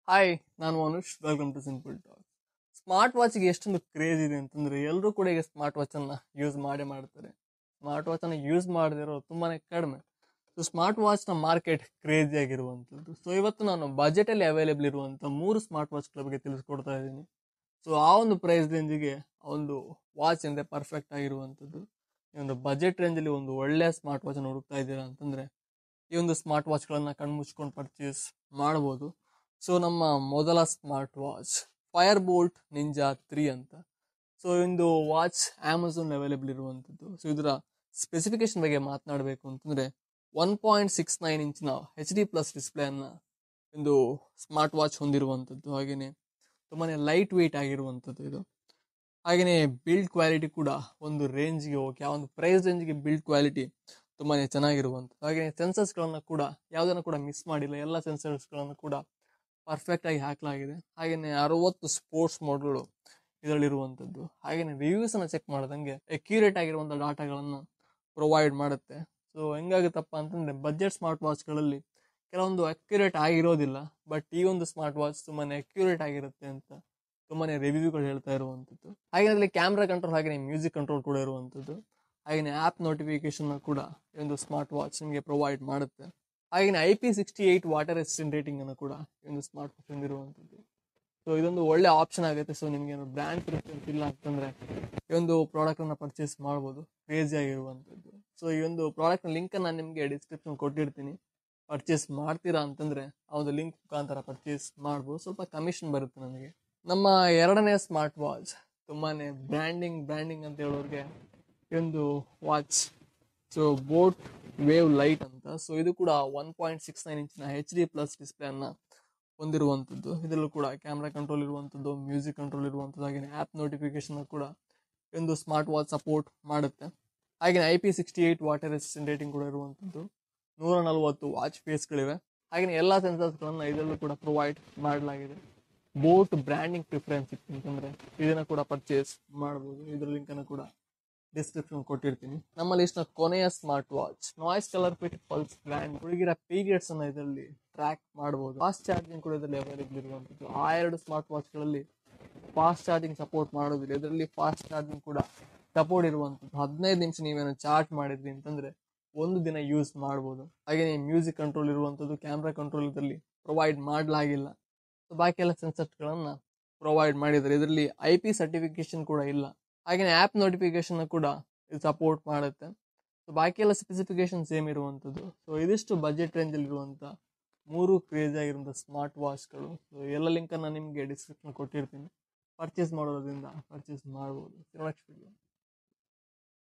hi ನಾನು Anush welcome to simple talk smart ವಾಚ್ಗೆ ಎಷ್ಟೊಂದು ಕ್ರೇಜ್ ಇದೆ ಅಂತಂದ್ರೆ ಎಲ್ಲರೂ ಕೂಡ ಈಗ ಸ್ಮಾರ್ಟ್ ವಾಚನ್ನು ಯೂಸ್ ಮಾಡೇ ಮಾಡ್ತಾರೆ ಸ್ಮಾರ್ಟ್ ವಾಚನ್ನು ಯೂಸ್ ಮಾಡದಿರೋ ತುಂಬಾನೇ ಕಡಿಮೆ ಸೊ ಸ್ಮಾರ್ಟ್ ವಾಚ್ನ ಮಾರ್ಕೆಟ್ ಕ್ರೇಜಿ ಆಗಿರುವಂಥದ್ದು ಸೊ ಇವತ್ತು ನಾನು ಬಜೆಟಲ್ಲಿ ಅವೈಲೇಬಲ್ ಇರುವಂಥ ಮೂರು ಸ್ಮಾರ್ಟ್ ವಾಚ್ಗಳ ಬಗ್ಗೆ ತಿಳಿಸ್ಕೊಡ್ತಾ ಇದ್ದೀನಿ ಸೊ ಆ ಒಂದು ಪ್ರೈಸ್ ರೇಂಜಿಗೆ ಆ ಒಂದು ವಾಚ್ ಎಂದರೆ ಪರ್ಫೆಕ್ಟ್ ಆಗಿರುವಂಥದ್ದು ಈ ಒಂದು ಬಜೆಟ್ ರೇಂಜಲ್ಲಿ ಒಂದು ಒಳ್ಳೆಯ ಸ್ಮಾರ್ಟ್ ವಾಚನ್ನು ಹುಡುಕ್ತಾ ಇದ್ದೀರಾ ಅಂತಂದರೆ ಈ ಒಂದು ಸ್ಮಾರ್ಟ್ ವಾಚ್ಗಳನ್ನು ಕಣ್ಮುಚ್ಕೊಂಡು ಪರ್ಚೇಸ್ ಮಾಡ್ಬೋದು ಸೊ ನಮ್ಮ ಮೊದಲ smart watch Fire Boltt ninja three ಅಂತ ಸೊ ಒಂದು ವಾಚ್ ಅಮೆಝಾನ್ ಅವೈಲೇಬಲ್ ಇರುವಂಥದ್ದು ಸೊ ಇದರ ಸ್ಪೆಸಿಫಿಕೇಶನ್ ಬಗ್ಗೆ ಮಾತನಾಡಬೇಕು ಅಂತಂದರೆ ಒನ್ ಪಾಯಿಂಟ್ ಸಿಕ್ಸ್ ನೈನ್ ಇಂಚಿನ ಎಚ್ ಡಿ ಪ್ಲಸ್ ಡಿಸ್ಪ್ಲೇಯನ್ನು ಒಂದು ಸ್ಮಾರ್ಟ್ ವಾಚ್ ಹೊಂದಿರುವಂಥದ್ದು ಹಾಗೆಯೇ ತುಂಬಾ ಲೈಟ್ ವೆಯ್ಟ್ ಆಗಿರುವಂಥದ್ದು ಇದು ಹಾಗೆಯೇ ಬಿಲ್ಡ್ ಕ್ವಾಲಿಟಿ ಕೂಡ ಒಂದು ರೇಂಜ್ಗೆ ಓಕೆ ಆ ಒಂದು ಪ್ರೈಸ್ ರೇಂಜ್ಗೆ ಬಿಲ್ಡ್ ಕ್ವಾಲಿಟಿ ತುಂಬಾ ಚೆನ್ನಾಗಿರುವಂಥದ್ದು ಹಾಗೆಯೇ ಸೆನ್ಸರ್ಸ್ಗಳನ್ನು ಕೂಡ ಯಾವುದನ್ನು ಕೂಡ ಮಿಸ್ ಮಾಡಿಲ್ಲ ಎಲ್ಲ ಸೆನ್ಸರ್ಸ್ಗಳನ್ನು ಕೂಡ ಪರ್ಫೆಕ್ಟಾಗಿ ಹಾಕಲಾಗಿದೆ ಹಾಗೆಯೇ ಅರವತ್ತು ಸ್ಪೋರ್ಟ್ಸ್ ಮೋಡ್ಗಳು ಇದರಲ್ಲಿರುವಂಥದ್ದು ಹಾಗೆಯೇ ರಿವ್ಯೂಸನ್ನು ಚೆಕ್ ಮಾಡ್ದಂಗೆ ಅಕ್ಯುರೇಟ್ ಆಗಿರುವಂಥ ಡಾಟಾಗಳನ್ನು ಪ್ರೊವೈಡ್ ಮಾಡುತ್ತೆ ಸೊ ಹೆಂಗಾಗುತ್ತಪ್ಪ ಅಂತಂದರೆ ಬಜೆಟ್ ಸ್ಮಾರ್ಟ್ ವಾಚ್ಗಳಲ್ಲಿ ಕೆಲವೊಂದು ಅಕ್ಯುರೇಟ್ ಆಗಿರೋದಿಲ್ಲ ಬಟ್ ಈ ಒಂದು ಸ್ಮಾರ್ಟ್ ವಾಚ್ ತುಂಬಾ ಅಕ್ಯುರೇಟ್ ಆಗಿರುತ್ತೆ ಅಂತ ತುಂಬಾನೇ ರಿವ್ಯೂಗಳು ಹೇಳ್ತಾ ಇರುವಂಥದ್ದು ಹಾಗೆ ಅದರಲ್ಲಿ ಕ್ಯಾಮ್ರಾ ಕಂಟ್ರೋಲ್ ಹಾಗೆಯೇ ಮ್ಯೂಸಿಕ್ ಕಂಟ್ರೋಲ್ ಕೂಡ ಇರುವಂಥದ್ದು ಹಾಗೆಯೇ ಆ್ಯಪ್ ನೋಟಿಫಿಕೇಶನ್ ಕೂಡ ಈ ಒಂದು ಸ್ಮಾರ್ಟ್ ವಾಚ್ ನಿಮಗೆ ಪ್ರೊವೈಡ್ ಮಾಡುತ್ತೆ ಹಾಗೆಯೇ I P sixty eight water resistant rating ಅನ್ನು ಕೂಡ ಈ ಒಂದು ಸ್ಮಾರ್ಟ್ ವಾಚ್ ಹೊಂದಿರುವಂಥದ್ದು ಸೊ ಇದೊಂದು ಒಳ್ಳೆ ಆಪ್ಷನ್ ಆಗುತ್ತೆ ಸೊ ನಿಮಗೆ ಏನು ಬ್ರ್ಯಾಂಡ್ ಪ್ರಿಫರೆನ್ಸ್ ಇಲ್ಲ ಅಂತಂದ್ರೆ ಈ ಒಂದು ಪ್ರಾಡಕ್ಟ್ ಅನ್ನ ಪರ್ಚೇಸ್ ಮಾಡ್ಬೋದು ಕ್ರೇಜಿ ಆಗಿರುವಂಥದ್ದು ಸೊ ಈ ಒಂದು ಪ್ರಾಡಕ್ಟ್ ಲಿಂಕ್ ನಾನು ನಿಮಗೆ ಡಿಸ್ಕ್ರಿಪ್ಷನ್ ಕೊಟ್ಟಿರ್ತೀನಿ ಪರ್ಚೇಸ್ ಮಾಡ್ತೀರಾ ಅಂತಂದ್ರೆ ಆ ಒಂದು ಲಿಂಕ್ ಮುಖಾಂತರ ಪರ್ಚೇಸ್ ಮಾಡ್ಬೋದು ಸ್ವಲ್ಪ ಕಮಿಷನ್ ಬರುತ್ತೆ ನನಗೆ ನಮ್ಮ ಎರಡನೇ ಸ್ಮಾರ್ಟ್ ವಾಚ್ ತುಂಬಾನೇ ಬ್ರ್ಯಾಂಡಿಂಗ್ ಬ್ರ್ಯಾಂಡಿಂಗ್ ಅಂತ ಹೇಳೋರಿಗೆ ಈ ಒಂದು watch so Boat Wave Lite ಅಂತ ಸೊ ಇದು ಕೂಡ ಒನ್ ಪಾಯಿಂಟ್ ಸಿಕ್ಸ್ ನೈನ್ ಇಂಚಿನ ಎಚ್ ಡಿ ಪ್ಲಸ್ ಡಿಸ್ಪ್ಲೇ ಅನ್ನ ಹೊಂದಿರುವಂಥದ್ದು ಇದರಲ್ಲೂ ಕೂಡ ಕ್ಯಾಮ್ರಾ ಕಂಟ್ರೋಲ್ ಇರುವಂಥದ್ದು ಮ್ಯೂಸಿಕ್ ಕಂಟ್ರೋಲ್ ಇರುವಂಥದ್ದು ಹಾಗೆಯೇ ಆ್ಯಪ್ ನೋಟಿಫಿಕೇಶನ್ ಕೂಡ ಒಂದು ಸ್ಮಾರ್ಟ್ ವಾಚ್ ಸಪೋರ್ಟ್ ಮಾಡುತ್ತೆ ಹಾಗೆಯೇ I P sixty eight water resistant rating ಕೂಡ ಇರುವಂಥದ್ದು ನೂರ ನಲವತ್ತು ವಾಚ್ ಫೇಸ್ಗಳಿವೆ ಹಾಗೆಯೇ ಎಲ್ಲ ಸೆನ್ಸರ್ಸ್ಗಳನ್ನು ಇದರಲ್ಲೂ ಕೂಡ ಪ್ರೊವೈಡ್ ಮಾಡಲಾಗಿದೆ ಬೋಟ್ ಬ್ರ್ಯಾಂಡಿಂಗ್ ಪ್ರಿಫರೆನ್ಸ್ ಇತ್ತು ಅಂತಂದರೆ ಇದನ್ನು ಕೂಡ ಪರ್ಚೇಸ್ ಮಾಡ್ಬೋದು ಇದರ ಲಿಂಕನ್ನು ಕೂಡ ಡಿಸ್ಕ್ರಿಪ್ಷನ್ ಕೊಟ್ಟಿರ್ತೀನಿ ನಮ್ಮ ಲಿಸ್ಟ್ನ ಕೊನೆಯ smart watch Noise Color Fit Pulse brand ಹುಡುಗಿರ ಪೀರಿಯಡ್ಸ್ ಅನ್ನ ಇದರಲ್ಲಿ ಟ್ರ್ಯಾಕ್ ಮಾಡಬಹುದು ಫಾಸ್ಟ್ ಚಾರ್ಜಿಂಗ್ ಕೂಡ ಇದರಲ್ಲಿ ಅವೈಲೇಬಲ್ ಇರುವಂಥದ್ದು ಆ ಎರಡು ಸ್ಮಾರ್ಟ್ ವಾಚ್ಗಳಲ್ಲಿ ಫಾಸ್ಟ್ ಚಾರ್ಜಿಂಗ್ ಸಪೋರ್ಟ್ ಮಾಡೋದಿಲ್ಲ ಇದರಲ್ಲಿ ಫಾಸ್ಟ್ ಚಾರ್ಜಿಂಗ್ ಕೂಡ ಸಪೋರ್ಟ್ ಇರುವಂಥದ್ದು ಹದಿನೈದು ನಿಮಿಷ ನೀವೇನೋ ಚಾರ್ಜ್ ಮಾಡಿದ್ರಿ ಅಂತಂದ್ರೆ ಒಂದು ದಿನ ಯೂಸ್ ಮಾಡ್ಬೋದು ಹಾಗೆಯೇ ಮ್ಯೂಸಿಕ್ ಕಂಟ್ರೋಲ್ ಇರುವಂಥದ್ದು ಕ್ಯಾಮ್ರಾ ಕಂಟ್ರೋಲ್ ಇದರಲ್ಲಿ ಪ್ರೊವೈಡ್ ಮಾಡಲಾಗಿಲ್ಲ ಸೊ ಬಾಕಿ ಎಲ್ಲ ಸೆನ್ಸರ್ಸ್ಗಳನ್ನು ಪ್ರೊವೈಡ್ ಮಾಡಿದ್ದಾರೆ ಇದರಲ್ಲಿ ಐ ಪಿ ಸರ್ಟಿಫಿಕೇಶನ್ ಕೂಡ ಇಲ್ಲ ಹಾಗೆಯೇ ಆ್ಯಪ್ ನೋಟಿಫಿಕೇಶನ್ ಕೂಡ ಇದು ಸಪೋರ್ಟ್ ಮಾಡುತ್ತೆ ಸೊ ಬಾಕಿ ಎಲ್ಲ ಸ್ಪೆಸಿಫಿಕೇಶನ್ ಸೇಮ್ ಇರುವಂಥದ್ದು ಸೊ ಇದಿಷ್ಟು ಬಜೆಟ್ ರೇಂಜಲ್ಲಿ ಇರುವಂಥ ಮೂರು ಕ್ರೇಜ್ ಆಗಿರುವಂಥ ಸ್ಮಾರ್ಟ್ ವಾಚ್ಗಳು ಸೊ ಎಲ್ಲ ಲಿಂಕನ್ನು ನಿಮಗೆ ಡಿಸ್ಕ್ರಿಪ್ಷನ್ ಕೊಟ್ಟಿರ್ತೀನಿ ಪರ್ಚೇಸ್ ಮಾಡೋದ್ರಿಂದ ಪರ್ಚೇಸ್ ಮಾಡ್ಬೋದು ನೆಕ್ಸ್ಟ್ ವಿಡಿಯೋ